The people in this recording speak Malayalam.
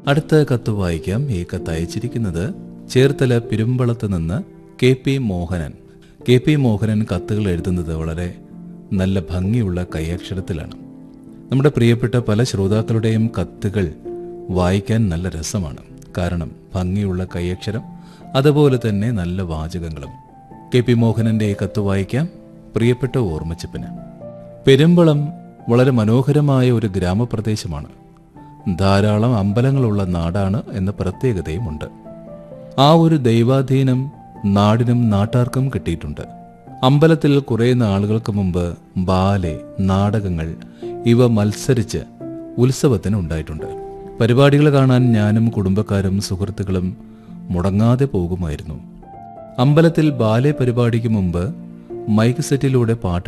അടുത്ത കത്ത് വായിക്കാം ഈ കത്ത് അയച്ചിരിക്കുന്നത് ചേർത്തല പെരുമ്പളത്ത് നിന്ന് കെ പി മോഹനൻ കെ പി മോഹനൻ കത്തുകൾ എഴുതുന്നത് വളരെ നല്ല ഭംഗിയുള്ള കൈയക്ഷരത്തിലാണ് നമ്മുടെ പ്രിയപ്പെട്ട പല ശ്രോതാക്കളുടെയും കത്തുകൾ വായിക്കാൻ നല്ല രസമാണ് കാരണം ഭംഗിയുള്ള കൈയക്ഷരം അതുപോലെ തന്നെ നല്ല വാചകങ്ങളും കെ പി മോഹനന്റെ ഈ കത്ത് വായിക്കാം പ്രിയപ്പെട്ട ഓർമ്മച്ചിപ്പിന് പെരുമ്പളം വളരെ മനോഹരമായ ഒരു ഗ്രാമപ്രദേശമാണ് ധാരാളം അമ്പലങ്ങളുള്ള നാടാണ് എന്ന പ്രത്യേകതയുമുണ്ട് ആ ഒരു ദൈവാധീനം നാടിനും നാട്ടാർക്കും കിട്ടിയിട്ടുണ്ട് അമ്പലത്തിൽ കുറേ നാളുകൾക്ക് മുമ്പ് ബാലെ നാടകങ്ങൾ ഇവ മത്സരിച്ച് ഉത്സവത്തിന് ഉണ്ടായിട്ടുണ്ട് പരിപാടികൾ കാണാൻ ഞാനും കുടുംബക്കാരും സുഹൃത്തുക്കളും മുടങ്ങാതെ പോകുമായിരുന്നു അമ്പലത്തിൽ ബാലെ പരിപാടിക്ക് മുമ്പ് മൈക്ക് സെറ്റിലൂടെ പാട്ട്